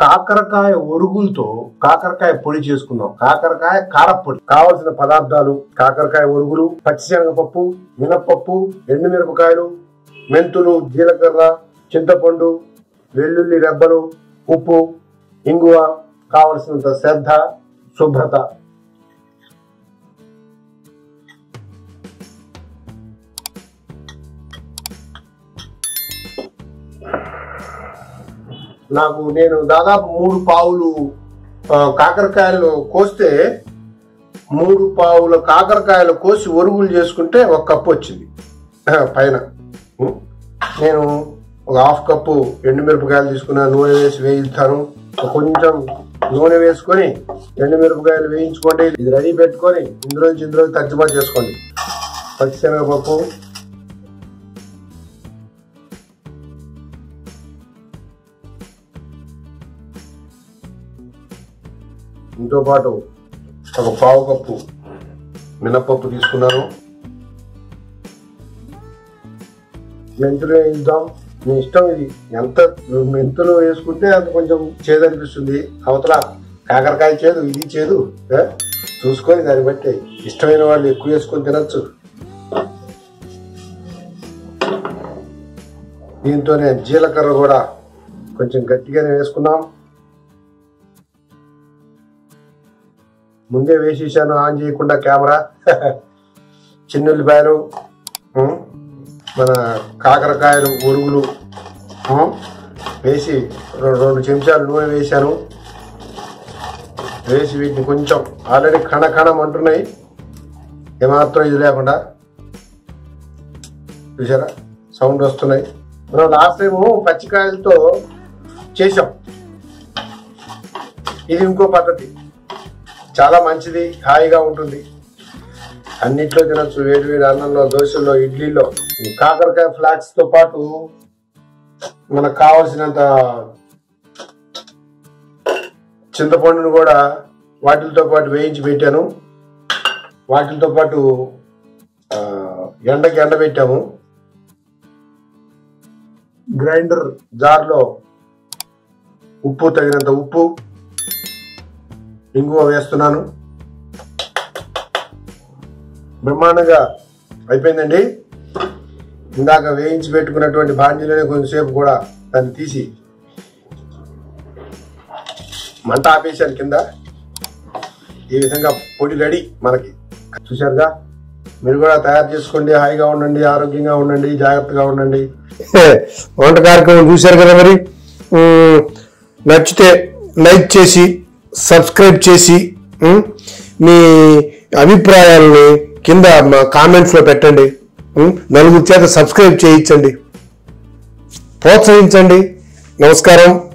కాకరకాయ ఒరుగులతో కాకరకాయ పొడి చేసుకుందాం కాకరకాయ కారపొడి కావలసిన పదార్థాలు కాకరకాయ ఒరుగులు పచ్చిశనగపప్పు మినప్పప్పు ఎండుమిరపకాయలు మెంతులు జీలకర్ర చింతపండు వెల్లుల్లి రెబ్బలు ఉప్పు ఇంగువ కావలసినంత శ్రద్ధ శుభ్రత నాకు నేను దాదాపు మూడు పావులు ఆ, కాకరకాయలు కోస్తే మూడు పావుల కాకరకాయలు కోసి ఒరుగులు చేసుకుంటే ఒక కప్పు వచ్చింది ఆ, పైన ఉం. నేను ఒక హాఫ్ కప్పు ఎండుమిరపకాయలు తీసుకున్న నూనె వేసి వేయిస్తాను కొంచెం నూనె వేసుకొని ఎండుమిరపకాయలు వేయించుకోండి ఇది రెడీ పెట్టుకొని ఇందులో నుంచి ఇందులో తర్జుమా చేసుకోండి పచ్చిశనగపప్పు దీంతో పాటు ఒక పావు కప్పు మినప్పప్పు తీసుకున్నాను మెంతులు వేయిద్దాం మీ ఇష్టం ఇది ఎంత మెంతులు వేసుకుంటే అంత కొంచెం చేదు అనిపిస్తుంది అవతల కాకరకాయ చేదు ఇది చేదు ఏ? చూసుకొని దాన్ని బట్టి ఇష్టమైన వాళ్ళు ఎక్కువ వేసుకొని తినచ్చు దీంతోనే జీలకర్ర కూడా కొంచెం గట్టిగానే వేసుకున్నాం ముందే వేసేసాను ఆన్ చేయకుండా కెమెరా చిన్నుల్లిపాయలు ఉం, మన కాకరకాయలు ఉరుగులు ఉం, వేసి రె- రెండు చెంచాలు నూనె వేశాను వేసి వీటిని కొంచెం ఆల్రెడీ కణ కణం అంటున్నాయి ఏమాత్రం ఇది లేకుండా చూసారా సౌండ్ వస్తున్నాయి మనం లాస్ట్ టైము పచ్చికాయలతో చేసాం ఇది ఇంకో పద్ధతి చాలా మంచిది హాయిగా ఉంటుంది అన్నిట్లో తినచ్చు వేడి వేడి అన్నంలో దోశల్లో ఇడ్లీలో ఈ కాకరకాయ ఫ్లాక్స్ తో పాటు మనకు కావలసినంత చింతపండును కూడా వాటితో పాటు వేయించి పెట్టాను వాటితో పాటు ఆ, ఎండకి ఎండబెట్టాము గ్రైండర్ జార్లో ఉప్పు తగినంత ఉప్పు ఇంగువ వేస్తున్నాను బ్రహ్మాండంగా అయిపోయిందండి ఇందాక వేయించి పెట్టుకున్నటువంటి బాండీలోనే కొంచెంసేపు కూడా దాన్ని తీసి మంట ఆపేశాను కింద ఈ విధంగా పొడి రెడీ మనకి చూశారుగా మీరు కూడా తయారు చేసుకోండి హాయిగా ఉండండి ఆరోగ్యంగా ఉండండి జాగ్రత్తగా ఉండండి వంట కార్యక్రమం చూశారు కదా మరి ఉమ్, నచ్చితే లైక్ చేసి సబ్స్క్రైబ్ చేసి ఉమ్, మీ అభిప్రాయాలని కింద మా కామెంట్స్లో పెట్టండి ఉమ్, నలుగురు చేత సబ్స్క్రైబ్ చేయించండి ప్రోత్సహించండి నమస్కారం